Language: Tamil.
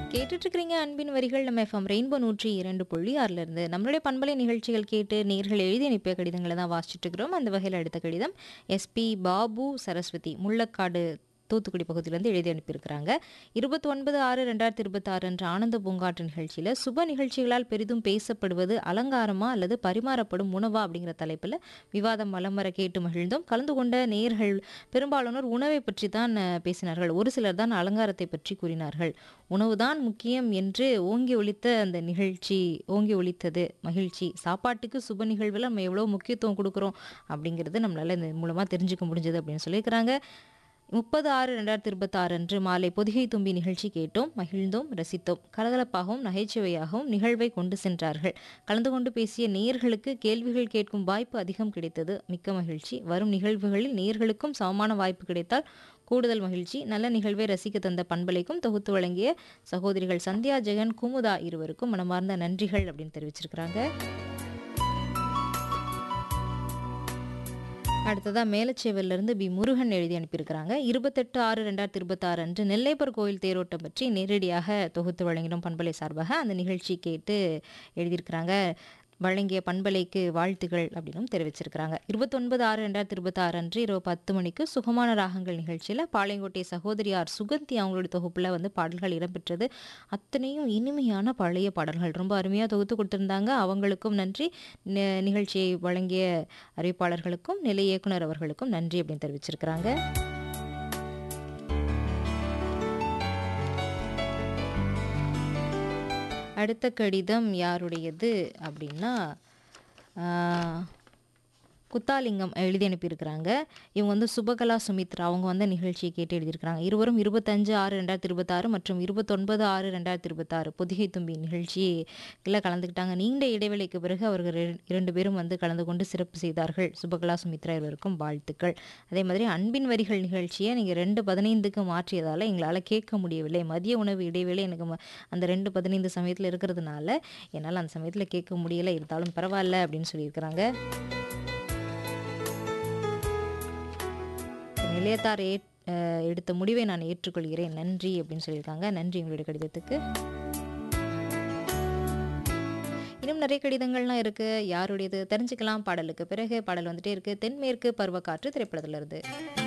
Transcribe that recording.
கேட்டுட்டு இருக்கிறீங்க அன்பின் வரிகள் நம்ம எஃப்எம் ரெயின்போ நூற்றி இரண்டு புள்ளி ஆறுல இருந்து நம்மளுடைய பண்பலை நிகழ்ச்சிகள் கேட்டு நேர்கள் எழுதி அனுப்பிய கடிதங்களை தான் வாசிச்சுட்டு இருக்கிறோம் அந்த வகையில் அடுத்த கடிதம் எஸ்பி பாபு சரஸ்வதி முள்ளக்காடு தூத்துக்குடி பகுதியிலேருந்து எழுதி அனுப்பியிருக்கிறாங்க இருபத்தி ஒன்பது ஆறு ரெண்டாயிரத்தி இருபத்தாறு அன்று ஆனந்த பூங்காற்று நிகழ்ச்சியில் சுப நிகழ்ச்சிகளால் பெரிதும் பேசப்படுவது அலங்காரமா அல்லது பரிமாறப்படும் உணவா அப்படிங்கிற தலைப்பில் விவாதம் வலம் வர கேட்டு மகிழ்ந்தோம் கலந்து கொண்ட நேயர்கள் பெரும்பாலானோர் உணவை பற்றி தான் அஹ், பேசினார்கள் ஒரு சிலர் தான் அலங்காரத்தை பற்றி கூறினார்கள் உணவுதான் முக்கியம் என்று ஓங்கி ஒலித்த அந்த நிகழ்ச்சி ஓங்கி ஒலித்தது மகிழ்ச்சி சாப்பாட்டுக்கு சுப நிகழ்வில் நம்ம எவ்வளோ முக்கியத்துவம் கொடுக்குறோம் அப்படிங்கிறது நம்மளால் இந்த மூலமாக தெரிஞ்சுக்க முடிஞ்சது அப்படின்னு சொல்லியிருக்கிறாங்க முப்பது ஆறு ரெண்டாயிரத்தி இருபத்தாறு அன்று மாலை பொதிகை தும்பி நிகழ்ச்சி கேட்டோம் மகிழ்ந்தோம் ரசித்தோம் கலகலப்பாகவும் நகைச்சுவையாகவும் நிகழ்வை கொண்டு சென்றார்கள் கலந்து கொண்டு பேசிய நேயர்களுக்கு கேள்விகள் கேட்கும் வாய்ப்பு அதிகம் கிடைத்தது மிக்க மகிழ்ச்சி வரும் நிகழ்வுகளில் நேயர்களுக்கும் சமமான வாய்ப்பு கிடைத்தால் கூடுதல் மகிழ்ச்சி நல்ல நிகழ்வை ரசிக்க தந்த பண்பலைக்கும் தொகுத்து வழங்கிய சகோதரிகள் சந்தியா ஜெகன் குமுதா இருவருக்கும் மனமார்ந்த நன்றிகள் அப்படின்னு தெரிவிச்சிருக்கிறாங்க அடுத்ததா மேலச்சேவல்ல இருந்து பி முருகன் எழுதி அனுப்பியிருக்கிறாங்க இருபத்தெட்டு ஆறு ரெண்டாயிரத்தி இருபத்தாறு அன்று நெல்லைப்பர் கோயில் தேரோட்டம் பற்றி நேரடியாக தொகுத்து வழங்கிடும் பண்பலை சார்பாக அந்த நிகழ்ச்சி கேட்டு எழுதியிருக்கிறாங்க வழங்கிய பண்பலைக்கு வாழ்த்துகள் அப்படின்னும் தெரிவிச்சிருக்கிறாங்க இருபத்தொன்பது ஆறு ரெண்டாயிரத்தி இருபத்தாறு அன்று இரவு பத்து மணிக்கு சுகமான ராகங்கள் நிகழ்ச்சியில் பாளையங்கோட்டை சகோதரியார் சுகந்தி அவங்களுடைய தொகுப்பில் வந்து பாடல்கள் இடம்பெற்றது அத்தனையும் இனிமையான பழைய பாடல்கள் ரொம்ப அருமையாக தொகுத்து கொடுத்துருந்தாங்க அவங்களுக்கும் நன்றி நி- நிகழ்ச்சியை வழங்கிய அறிவிப்பாளர்களுக்கும் நிலை இயக்குனர் அவர்களுக்கும் நன்றி அப்படின்னு தெரிவிச்சிருக்கிறாங்க அடுத்த கடிதம் யாருடையது அப்படின்னா ஆஹ், குத்தாலிங்கம் எழுதி அனுப்பியிருக்கிறாங்க இவங்க வந்து சுபகலா சுமித்ரா அவங்க வந்து நிகழ்ச்சியை கேட்டு எழுதியிருக்கிறாங்க இருவரும் இருபத்தஞ்சு ஆறு ரெண்டாயிரத்தி இருபத்தாறு மற்றும் இருபத்தொன்பது ஆறு ரெண்டாயிரத்தி இருபத்தாறு பொதிகை தும்பி நிகழ்ச்சியில் கலந்துக்கிட்டாங்க நீண்ட இடைவெளிக்கு பிறகு அவர்கள் ரெ- இரண்டு பேரும் வந்து கலந்து கொண்டு சிறப்பு செய்தார்கள் சுபகலா சுமித்ரா இருவருக்கும் வாழ்த்துக்கள் அதே மாதிரி அன்பின் வரிகள் நிகழ்ச்சியை நீங்கள் ரெண்டு பதினைந்துக்கு மாற்றியதால் எங்களால் கேட்க முடியவில்லை மதிய உணவு இடைவேளை எனக்கு ம- அந்த ரெண்டு பதினைந்து சமயத்தில் இருக்கிறதுனால என்னால் அந்த சமயத்தில் கேட்க முடியலை இருந்தாலும் பரவாயில்ல அப்படின்னு சொல்லியிருக்கிறாங்க நிலையத்தார் ஏ அஹ் எடுத்த முடிவை நான் ஏற்றுக்கொள்கிறேன் நன்றி அப்படின்னு சொல்லியிருக்காங்க நன்றி உங்களுடைய கடிதத்துக்கு இன்னும் நிறைய கடிதங்கள்லாம் இருக்கு யாருடையது தெரிஞ்சுக்கலாம் பாடலுக்கு பிறகு பாடல் வந்துட்டே இருக்கு தென்மேற்கு பருவக்காற்று திரைப்படத்துல இருந்து